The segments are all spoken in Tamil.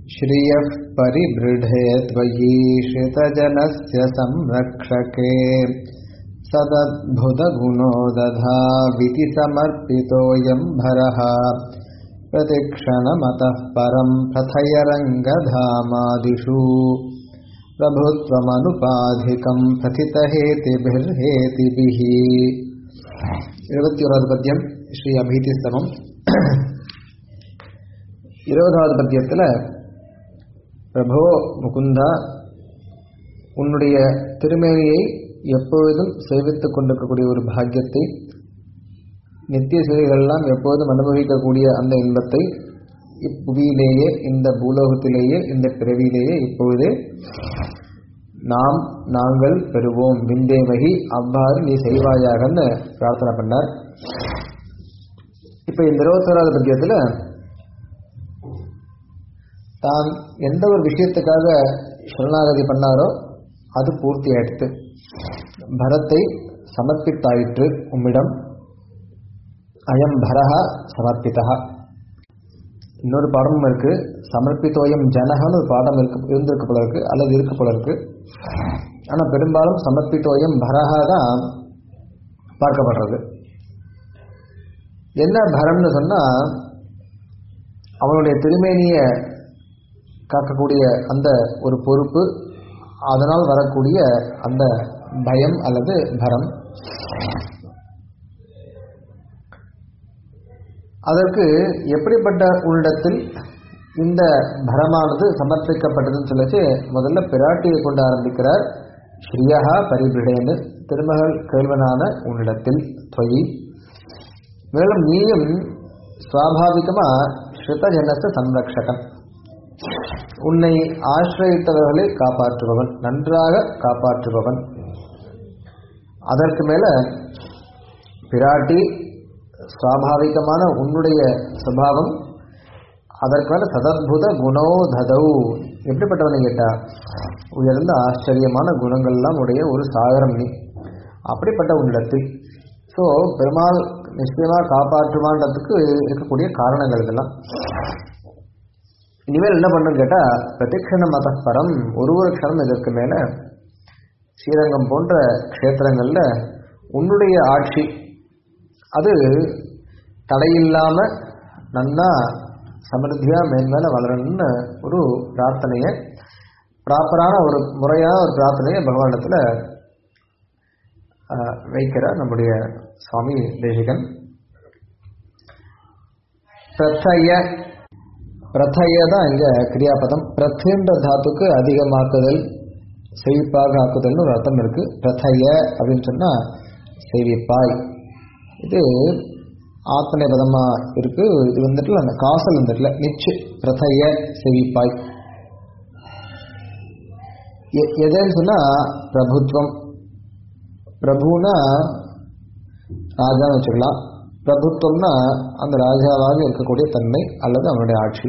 श्रियः परिबृढे त्वयि श्रितजनस्य संरक्षके सदद्भुतगुणो दधाविति समर्पितोऽयं भरः प्रतिक्षणमतः परं प्रथय रङ्गधामादिषु प्रभुत्वमनुपाधिकं प्रथितहेतिभिर्हेतिभिः இருபத்தி ஓராவது பத்தியம் ஸ்ரீ அபீதிஸ்தமம் இருபதாவது பத்தியத்தில் பிரபோ முகுந்தா உன்னுடைய திருமேனியை எப்பொழுதும் சேவித்துக் கொண்டிருக்கக்கூடிய ஒரு பாக்கியத்தை நித்திய சிலைகளெல்லாம் எப்பொழுதும் அனுபவிக்கக்கூடிய அந்த இன்பத்தை இப்புவியிலேயே இந்த பூலோகத்திலேயே இந்த பிறவியிலேயே இப்பொழுதே நாம் நாங்கள் பெறுவோம் விந்தேமகி அவ்வாறு நீ செய்வாயாகன்னு பிரார்த்தனை பண்ணார் இப்போ இந்த இருபத்தோராவது பத்தியத்தில் தான் எந்த ஒரு விஷயத்துக்காக சரணாகதி பண்ணாரோ அது பூர்த்தி ஆயிடுத்து பரத்தை சமர்ப்பித்தாயிற்று உம்மிடம் அயம் பரஹா சமர்ப்பிதா இன்னொரு பாடமும் இருக்கு சமர்ப்பித்தோயம் ஜனகன்னு ஒரு பாடம் இருக்கு இருந்திருக்கு போல இருக்கு அல்லது இருக்கு போல இருக்கு ஆனால் பெரும்பாலும் சமர்ப்பித்தோயம் பரஹா தான் பார்க்கப்படுறது என்ன பரம்னு சொன்னால் அவனுடைய திருமேனியை காக்கக்கூடிய அந்த ஒரு பொறுப்பு அதனால் வரக்கூடிய அந்த பயம் அல்லது பரம் அதற்கு எப்படிப்பட்ட உள்ளிடத்தில் இந்த பரமானது சமர்ப்பிக்கப்பட்டதுன்னு சொல்லிச்சு முதல்ல பிராட்டியை கொண்டு ஆரம்பிக்கிறார் ஸ்ரீயகா பரிபிடேன்னு திருமகள் கேள்வனான உன்னிடத்தில் தொயி மேலும் நீயும் சுவாபாவிகமாக ஸ்ருதஜனச சம்ரக்ஷகன் உன்னை ஆசிரியத்தவர்களை காப்பாற்றுபவன் நன்றாக காப்பாற்றுபவன் அதற்கு மேல பிராட்டி சுவாபாவிகமான உன்னுடைய சுபாவம் அதற்கு மேல சதத்புத குணோ ததௌ எப்படிப்பட்டவனை கேட்டா உயர்ந்த ஆச்சரியமான குணங்கள்லாம் உடைய ஒரு சாகரம் நீ அப்படிப்பட்ட உன்னிடத்தில் ஸோ பெருமாள் நிச்சயமாக காப்பாற்றுவான்றதுக்கு இருக்கக்கூடிய காரணங்கள் இதெல்லாம் இனிமேல் என்ன பண்ணுன்னு கேட்டால் பிரதிக்ஷண மதப்பரம் ஒரு ஒரு க்ஷணம் இதற்கு மேலே ஸ்ரீரங்கம் போன்ற க்ஷேத்திரங்களில் உன்னுடைய ஆட்சி அது தடையில்லாமல் நன்னா சமருத்தியாக மேன்மேல வளரணும்னு ஒரு பிரார்த்தனையை ப்ராப்பரான ஒரு முறையான ஒரு பிரார்த்தனையை பகவானிடத்தில் வைக்கிறார் நம்முடைய சுவாமி தேசிகன் பிரத்தய பிரதய தான் இங்கே கிரியாபதம் பிரத்துன்ற தாத்துக்கு அதிகமாக்குதல் செழிப்பாக ஆக்குதல்னு ஒரு அர்த்தம் இருக்கு பிரதய அப்படின்னு சொன்னால் செழிப்பாய் இது ஆத்மனை பதமாக இருக்கு இது வந்துட்டு அந்த காசல் வந்துட்டுல நிச்சு பிரதய செழிப்பாய் எதுன்னு சொன்னால் பிரபுத்வம் பிரபுனா ராஜான்னு வச்சுக்கலாம் பிரபுத்துவம்னா அந்த ராஜாவாக இருக்கக்கூடிய தன்மை அல்லது அவனுடைய ஆட்சி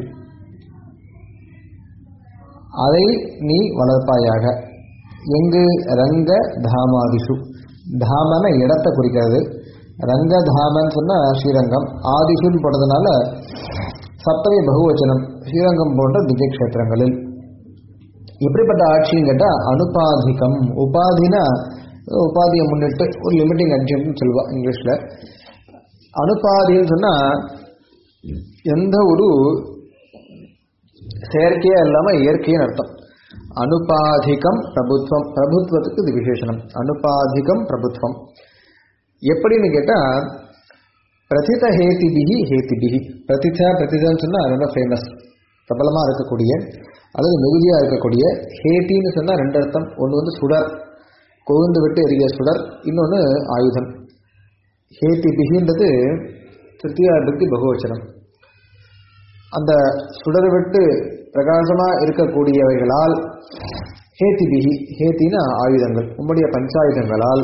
அதை நீ வளர்ப்பாயாக எங்கு ரங்க தாமாதிஷு தாமன இடத்தை குறிக்கிறது ரங்க தாமன்னு சொன்னால் ஸ்ரீரங்கம் ஆதிஷுன்னு போடுறதுனால சப்தவி பகுவச்சனம் ஸ்ரீரங்கம் போன்ற திவ்ய கஷேத்திரங்களில் எப்படிப்பட்ட ஆட்சின்னு கேட்டால் அனுபாதிகம் உபாதினா உபாதியை முன்னிட்டு ஒரு லிமிட்டிங் அட்ஜென்ட்னு சொல்லுவா இங்கிலீஷில் அனுபாதின்னு சொன்னால் எந்த ஒரு செயற்கையாக இல்லாமல் இயற்கையின் அர்த்தம் அனுபாதிகம் பிரபுத்வம் பிரபுத்வத்துக்கு இது விசேஷனம் அனுபாதிகம் பிரபுத்வம் எப்படின்னு கேட்டால் பிரதித ஹேதிபிகி ஹேதிபிகி பிரதிதா பிரதிதான்னு சொன்னால் ரொம்ப ஃபேமஸ் பிரபலமாக இருக்கக்கூடிய அல்லது மிகுதியாக இருக்கக்கூடிய ஹேட்டின்னு சொன்னால் ரெண்டு அர்த்தம் ஒன்று வந்து சுடர் கொழுந்து விட்டு எரிய சுடர் இன்னொன்று ஆயுதம் ஹேதி பிகின்றது திருத்தியாபக்தி பகுவச்சனம் அந்த சுடர் விட்டு பிரகாசமாக இருக்கக்கூடியவைகளால் ஹேதி பிகி ஹேத்தின ஆயுதங்கள் உம்முடைய பஞ்சாயுதங்களால்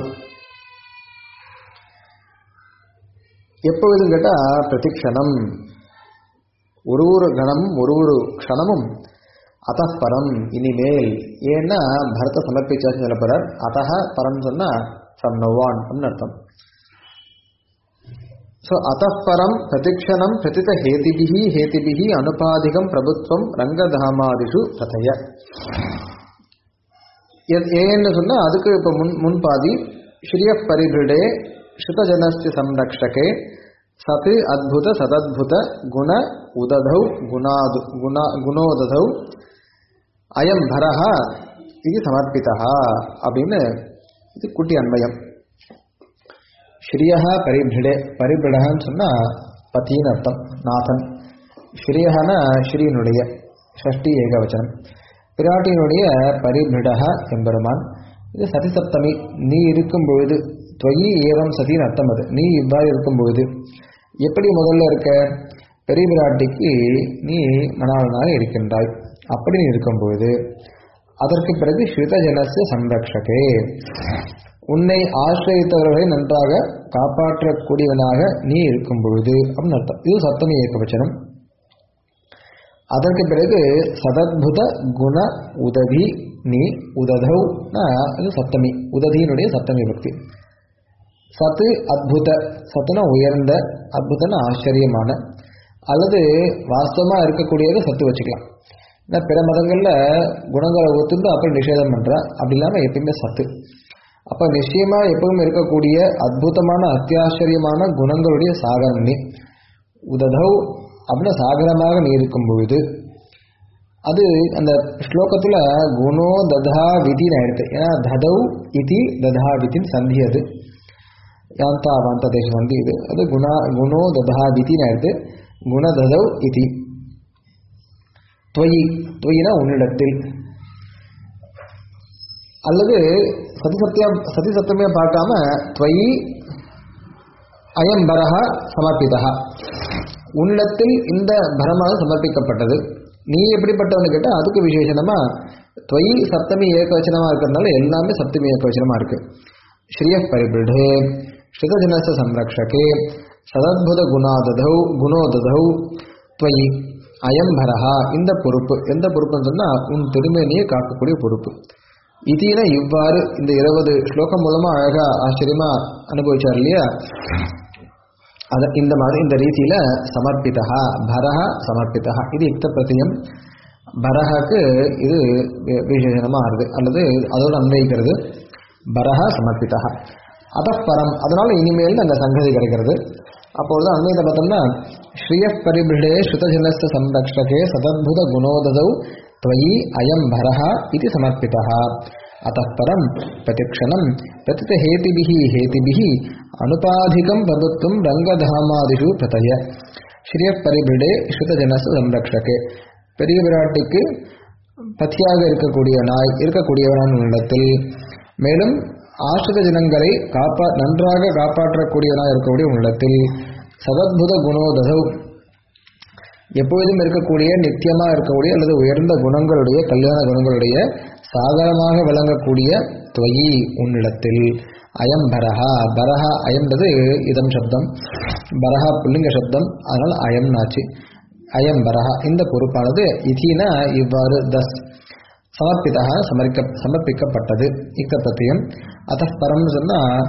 எப்பொழுதும் கேட்டால் பிரதிக்ஷணம் ஒரு ஒரு கணமும் ஒரு ஒரு க்ஷணமும் அத்தப்பரம் இனிமேல் ஏன்னா பரத சமர்ப்பிச்சாச்சு சொல்லப்படுறார் அத்தக பரம் சொன்னால் ஃப்ரம் நவான் அப்படின்னு அர்த்தம் ஸோ அத்தப்பரம் பிரதிக்ஷணம் பிரதித ஹேதிபிகி ஹேதிபிகி அனுபாதிகம் பிரபுத்வம் ரங்கதாமாதிஷு பிரதய எத்- ஏன்னு சொன்னா அதுக்கு இப்போ முன் முன்பாதி ஸ்ரீய பரிபிடே ஸ்ருதஜனஸ்ய சம்ரக்ஷகே சத் அத்புத சதத்புத குண உததௌ குணாது குணா குணோததௌ அயம் பரஹ இது சமர்ப்பிதா அப்படின்னு இது குட்டி அன்வயம் ஸ்ரீயா பரிபிடே பரிபிடன்னு சொன்னா பத்தின்னு அர்த்தம் நாதன் ஸ்ரீயனா ஸ்ரீனுடைய ஷஷ்டி ஏகவச்சனம் பிராட்டியினுடைய பரிபிடக எம்பெருமான் இது சதி சப்தமி நீ இருக்கும் பொழுது தொயி ஏவம் சதின்னு அர்த்தம் அது நீ இவ்வாறு இருக்கும் பொழுது எப்படி முதல்ல இருக்க பெரிய பிராட்டிக்கு நீ மணாளனாக இருக்கின்றாய் அப்படி நீ இருக்கும் பொழுது அதற்கு பிறகு ஸ்ருதஜனச சம்ரக்ஷகே உன்னை ஆசிரியத்தவர்களை நன்றாக காப்பாற்றக்கூடியவனாக நீ இருக்கும் பொழுது அப்படின்னு அர்த்தம் இது சப்தமி ஏகவச்சனம் அதற்கு பிறகு சதத்புத குண உதவி நீ உததௌனா இது சப்தமி உதவியினுடைய சப்தமி பக்தி சத்து அத்புத சத்துனா உயர்ந்த அத்புதன ஆச்சரியமான அல்லது வாஸ்தவமாக இருக்கக்கூடியதை சத்து வச்சுக்கலாம் ஏன்னா பிற மதங்களில் குணங்களை ஒத்துந்து அப்படி நிஷேதம் பண்ணுறா அப்படி இல்லாமல் எப்பயுமே சத்து அப்போ நிச்சயமாக எப்பவும் இருக்கக்கூடிய அற்புதமான அத்தியாச்சரியமான குணங்களுடைய சாகரம் நீ உததௌ அப்படின்னு சாகரமாக நீ இருக்கும் பொழுது அது அந்த ஸ்லோகத்தில் குணோ ததா விதின்னு ஆயிடுது ஏன்னா ததௌ இதி ததா விதின்னு சந்தி அது யாந்தா வாந்த தேச சந்தி இது அது குணா குணோ ததா விதின்னு ஆயிடுது குணததௌ இதி துவயி துவயினா உன்னிடத்தில் அல்லது சதி சத்தியம் சதி சத்தியமே பார்க்காம துவயி அயம் பரஹ சமர்ப்பிதா உன்னிடத்தில் இந்த பரமாக சமர்ப்பிக்கப்பட்டது நீ எப்படிப்பட்டவனு கேட்டால் அதுக்கு விசேஷனமா துவயி சப்தமி ஏகவச்சனமா இருக்கிறதுனால எல்லாமே சப்தமி ஏகவச்சனமா இருக்கு ஸ்ரீய பரிபிடே ஸ்ருதஜனச சம்ரக்ஷகே சதத்புத குணாததௌ குணோததௌ துவயி அயம் பரஹா இந்த பொறுப்பு எந்த பொறுப்புன்னு சொன்னா உன் திருமேனியை காக்கக்கூடிய பொறுப்பு இதீன இவ்வாறு இந்த இருபது ஸ்லோகம் மூலமா அழகா ஆச்சரியமா அனுபவிச்சார் இல்லையா அத இந்த மாதிரி இந்த ரீதியில சமர்ப்பிதா பரஹ சமர்ப்பிதா இது யுக்த பிரத்தியம் பரஹக்கு இது வி- விசேஷணமா ஆறுது அல்லது அதோட அன்வயிக்கிறது பரஹ சமர்ப்பிதா அதப்பரம் அதனால இனிமேல் அந்த சங்கதி கிடைக்கிறது அப்பொழுது அன்வயத்தை பார்த்தோம்னா ஸ்ரீய பரிபிடே ஸ்ருதஜனஸ்த சம்ரக்ஷகே சதத்புத குணோததௌ त्वयि अयं भरः इति समर्पितः अतः परं प्रतिक्षणं प्रतितहेतिभिः हेतिभिः अनुपाधिकं प्रभुत्वं रङ्गधामादिषु प्रतय ஸ்ரீயப் பரிபிடே ஸ்ருதஜனச சம்ரக்ஷகே பெரிய விராட்டிக்கு பத்தியாக இருக்கக்கூடியவனாய் இருக்கக்கூடியவனான் உள்ளத்தில் மேலும் ஆசிரித ஜனங்களை காப்பா நன்றாக காப்பாற்றக்கூடியவனாய் இருக்கக்கூடிய உள்ளத்தில் சதத்புத குணோதசௌ எப்பொழுதும் இருக்கக்கூடிய நித்தியமாக இருக்கக்கூடிய அல்லது உயர்ந்த குணங்களுடைய கல்யாண குணங்களுடைய சாகரமாக விளங்கக்கூடிய துவயி உன்னிடத்தில் அயம் பரஹா பரஹா அயம்ன்றது இதம் சப்தம் பரஹா புல்லிங்க சப்தம் அதனால் அயம் நாச்சு அயம் பரஹா இந்த பொறுப்பானது இதீனா இவ்வாறு தஸ் சமர்ப்பிதா சமர்க்க சமர்ப்பிக்கப்பட்டது இக்க பிரத்தியம் அத்தப்பரம் சொன்னால்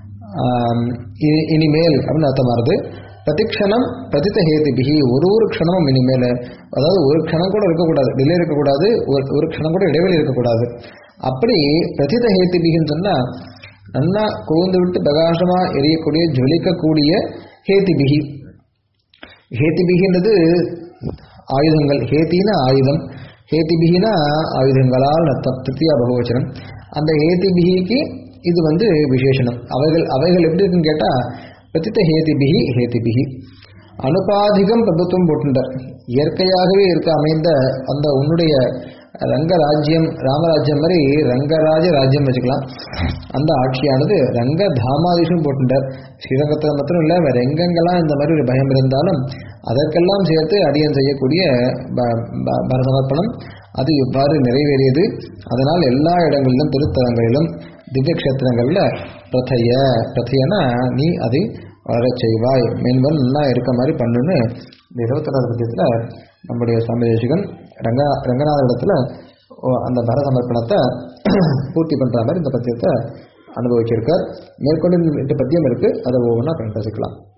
இனிமேல் அப்படின்னு அர்த்தம் வருது பிரதிக்ஷணம் பிரதித்த ஹேதிபிகி ஒரு ஒரு க்ஷணமும் இனிமேல் அதாவது ஒரு க்ஷணம் கூட இருக்கக்கூடாது டிலே இருக்கக்கூடாது ஒரு ஒரு க்ஷணம் கூட இடைவெளி இருக்கக்கூடாது அப்படி பிரதித ஹேதிபிகின்னு சொன்னால் நல்லா கொழுந்து விட்டு பிரகாசமாக எரியக்கூடிய ஜொலிக்கக்கூடிய ஹேதிபிகி ஹேதிபிகின்றது ஆயுதங்கள் ஹேத்தினா ஆயுதம் ஹேதிபிகினா ஆயுதங்களால் அர்த்தம் திருத்தியா பகவச்சனம் அந்த ஹேதிபிகிக்கு இது வந்து விசேஷனம் அவைகள் அவைகள் எப்படி இருக்குன்னு கேட்டால் பிரதித்த ஹேதிபிகி ஹேதிபிகி அனுபாதிகம் பிரபுத்துவம் போட்டுட்டார் இயற்கையாகவே இருக்க அமைந்த அந்த உன்னுடைய ரங்கராஜ்யம் ராமராஜ்யம் மாதிரி ரங்கராஜ ராஜ்யம் வச்சுக்கலாம் அந்த ஆட்சியானது ரங்க தாமாதிஷம் போட்டுட்டார் ஸ்ரீரங்கத்தில் மாத்திரம் இல்லை வேற எங்கெங்கெல்லாம் இந்த மாதிரி ஒரு பயம் இருந்தாலும் அதற்கெல்லாம் சேர்த்து அடியன் செய்யக்கூடிய ப- ப- பரசமர்ப்பணம் அது இவ்வாறு நிறைவேறியது அதனால் எல்லா இடங்களிலும் திருத்தலங்களிலும் திவ்ய கஷேத்திரங்களில் பிரதைய பிரதையனா நீ அதை வளரச் செய்வாய் மேன்மேல் நல்லா இருக்க மாதிரி பண்ணுன்னு இந்த இருபத்தொன்னாவது பத்தியத்தில் நம்முடைய சுவாமி தேசிகன் ரங்க ரங்கநாத இடத்துல ஓ, அந்த பர சமர்ப்பணத்தை பூர்த்தி பண்ணுற மாதிரி இந்த பத்தியத்தை அனுபவிச்சிருக்கார் மேற்கொண்டு இந்த எட்டு பத்தியம் இருக்குது அதை ஒவ்வொன்றா பயன்படுத்திக்கலாம்